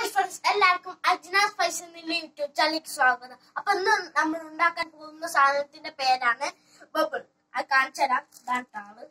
Hi friends എല്ലാവർക്കും അജ്നാസ് ഫൈസ് എന്നുള്ള YouTube ചാനലിലേക്ക് സ്വാഗതം അപ്പൊ ഇന്ന് നമ്മൾ ഉണ്ടാക്കാൻ പോകുന്ന സാധനത്തിന്റെ പേരാണ് ബബിൾ അത് കാണിച്ചു തരാം ഇതാണ് ആള്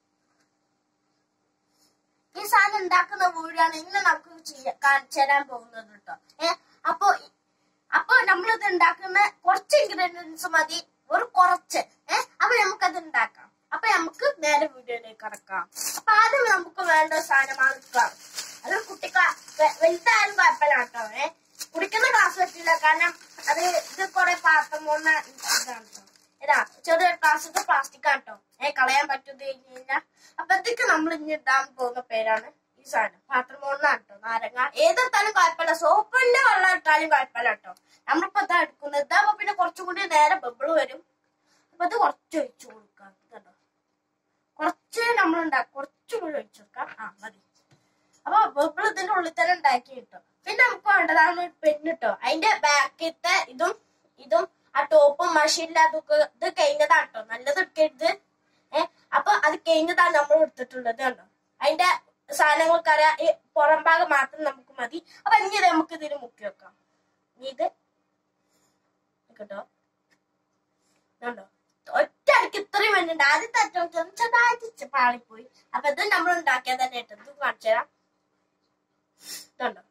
ഈ സാധനം ഉണ്ടാക്കുന്ന വീടാണ് ഇന്ന് നമുക്ക് ചെയ്യാ- കാണിച്ചു തരാൻ പോകുന്നത് കേട്ടോ ഏ അപ്പൊ അപ്പൊ നമ്മളിത് ഉണ്ടാക്കുന്ന കുറച്ച് ഇൻഗ്രീഡിയൻസ് മതി ഒരു കുറച്ച് ഏ അപ്പൊ നമുക്കത് ഉണ്ടാക്കാം അപ്പൊ നമുക്ക് നേരെ വീഡിയോയിലേക്ക് ഇറക്കാം അപ്പൊ ആദ്യം നമുക്ക് വേണ്ട സാധനമാണ് ഇതാണ്. അത് കുട്ടിക്ക വലുതായാലും കുഴപ്പമില്ല കേട്ടോ ഏ കുടിക്കുന്ന ഗ്ലാസ് പറ്റില്ല കാരണം അത് ഇത് കുറെ പാത്രം പോകുന്ന ഇതാണ് കേട്ടോ ഇതാ ചെറിയ ഗ്ലാസ് പ്ലാസ്റ്റിക് ആട്ടോ ഏ കളയാൻ പറ്റുന്നത് കഴിഞ്ഞ് കഴിഞ്ഞാൽ അപ്പൊ ഇതൊക്കെ നമ്മൾ ഇനി ഇടാൻ പോകുന്ന പേരാണ് ഈ സാധനം പാത്രം പോകുന്ന കേട്ടോ നാരങ്ങ ഏതിട്ടാലും കുഴപ്പമില്ല സോപ്പിന്റെ വെള്ളം ഇട്ടാലും കുഴപ്പമില്ല കേട്ടോ നമ്മളിപ്പോ ഇതാ എടുക്കുന്നത് ഇതാകുമ്പോ പിന്നെ കുറച്ചും കൂടി നേരെ ബബിള് വരും അപ്പൊ ഇത് കുറച്ച് ഒഴിച്ചു കൊടുക്കാം കേട്ടോ കുറച്ച് നമ്മൾ ഉണ്ടാക്കും കുറച്ചും കൂടി ഒഴിച്ചു കൊടുക്കാം ആ മതി അപ്പൊ ബബിൾ ഇതിന്റെ ഉള്ളിൽ തന്നെ ഉണ്ടാക്കി കിട്ടും പിന്നെ നമുക്ക് വേണ്ടതാണ് ഒരു പെണ്ണ് കേട്ടോ അതിന്റെ ബാക്കിലത്തെ ഇതും ഇതും ആ ടോപ്പും മഷീനില്ലാതൊക്കെ ഇത് കഴിഞ്ഞതാണ് കേട്ടോ നല്ലത് എടുക്കരുത് ഏ അപ്പൊ അത് കഴിഞ്ഞതാണ് നമ്മൾ എടുത്തിട്ടുള്ളത് കണ്ടോ അതിന്റെ സാധനങ്ങൾക്ക് അറിയാം ഈ പുറം ഭാഗം മാത്രം നമുക്ക് മതി അപ്പൊ ഇനി ഇത് നമുക്ക് ഇതിന് മുക്കി വെക്കാം ഇനി ഇത് കേട്ടോ കണ്ടോ ഒറ്റ അടിക്ക് ഇത്രയും വേണ്ടിണ്ട് ആദ്യത്തെ അറ്റം ചെറുതായിട്ട് പാളിപ്പോയി അപ്പൊ ഇത് നമ്മൾ ഉണ്ടാക്കിയത് തന്നെ കേട്ടോ ഇത് കാണിച്ചു തരാം കണ്ടോ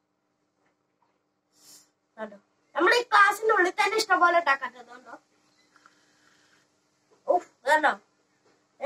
കണ്ടോ നമ്മൾ ഈ ക്ലാസ്സിന്റെ ഉള്ളിൽ തന്നെ ഇഷ്ടംപോലെ ഉണ്ടാക്കാത്തത് കണ്ടോ ഉഫ് കണ്ടോ ഏ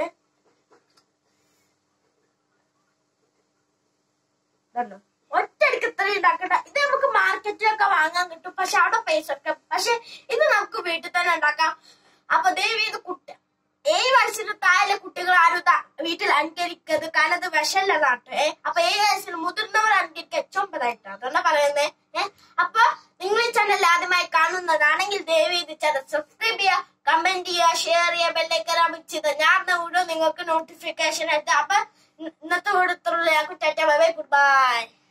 കണ്ടോ ഒറ്റയടിക്ക് ഇത്രയും ഉണ്ടാക്കണ്ട ഇത് നമുക്ക് മാർക്കറ്റിലൊക്കെ വാങ്ങാൻ കിട്ടും പക്ഷെ അവിടെ പൈസ ഒക്കെ പക്ഷെ ഇത് നമുക്ക് വീട്ടിൽ തന്നെ ഉണ്ടാക്കാം അപ്പൊ ദയവ് ഇത് കുട്ടി ഏഴ് വയസ്സിന് താഴെ കുട്ടികൾ ആരും ഇതാ വീട്ടിൽ അനുകരിക്കരുത് കാരണം ഇത് വിഷമല്ലതാട്ടോ ഏ അപ്പൊ ഏഴ് വയസ്സിന് മുതിർന്നവർ അനുകരിക്കുക ഏറ്റവും ഒമ്പതായിട്ടോ അതാണ് പറയുന്നേ ഏ അപ്പൊ നിങ്ങൾ ഈ ചാനൽ ആദ്യമായി കാണുന്നതാണെങ്കിൽ ദയവ് ഇത് ചാനൽ സബ്സ്ക്രൈബ് ചെയ്യുക കമന്റ് ചെയ്യുക ഷെയർ ചെയ്യുക ബെല്ലൈക്കൻ അമിച്ചത് ഞാൻ വീഡിയോ നിങ്ങൾക്ക് നോട്ടിഫിക്കേഷൻ ആയിട്ട് അപ്പൊ ഇന്നത്തെ video tata bye bye good bye